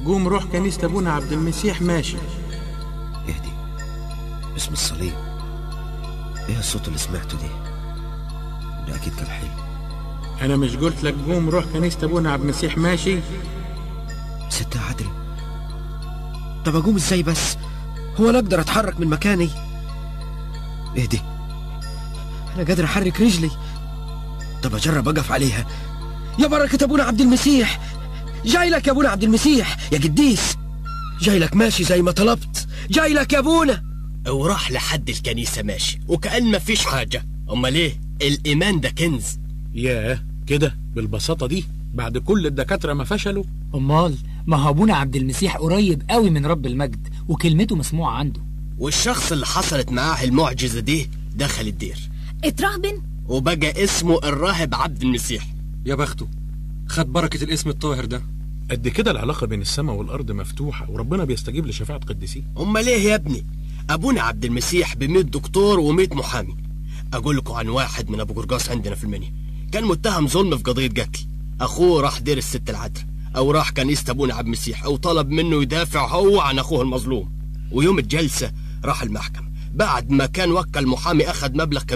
قوم روح كنيسة أبونا عبد المسيح ماشي اهدي اسم الصليب ايه الصوت اللي سمعته دي ده اكيد كان حلم أنا مش قلت لك قوم روح كنيسة أبونا عبد المسيح ماشي ست يا عدري طب اقوم ازاي بس هو انا اقدر اتحرك من مكاني اهدي انا قادر احرك رجلي طب اجرب اقف عليها يا بركة ابونا عبد المسيح جاي لك يا ابونا عبد المسيح يا قديس جاي لك ماشي زي ما طلبت جاي لك يا ابونا وراح لحد الكنيسة ماشي وكأن مفيش حاجة أمال إيه الإيمان ده كنز ياه كده بالبساطة دي بعد كل الدكاترة ما فشلوا امال ما هو ابونا عبد المسيح قريب قوي من رب المجد وكلمته مسموعه عنده والشخص اللي حصلت معاه المعجزة دي دخل الدير اترهبن وبقى اسمه الراهب عبد المسيح يا بخته خد بركة الاسم الطاهر ده قد كده العلاقة بين السماء والأرض مفتوحة وربنا بيستجيب لشفاعة قديسين أمال إيه يا ابني أبونا عبد المسيح بمية دكتور ومية محامي أقول لكم عن واحد من أبو قرقاص عندنا في المنيا كان متهم ظلم في قضية قتل أخوه راح دير الست العذراء أو راح كنيسة أبونا عبد المسيح أو طلب منه يدافع هو عن أخوه المظلوم ويوم الجلسة راح المحكمة بعد ما كان وكل محامي أخذ مبلغ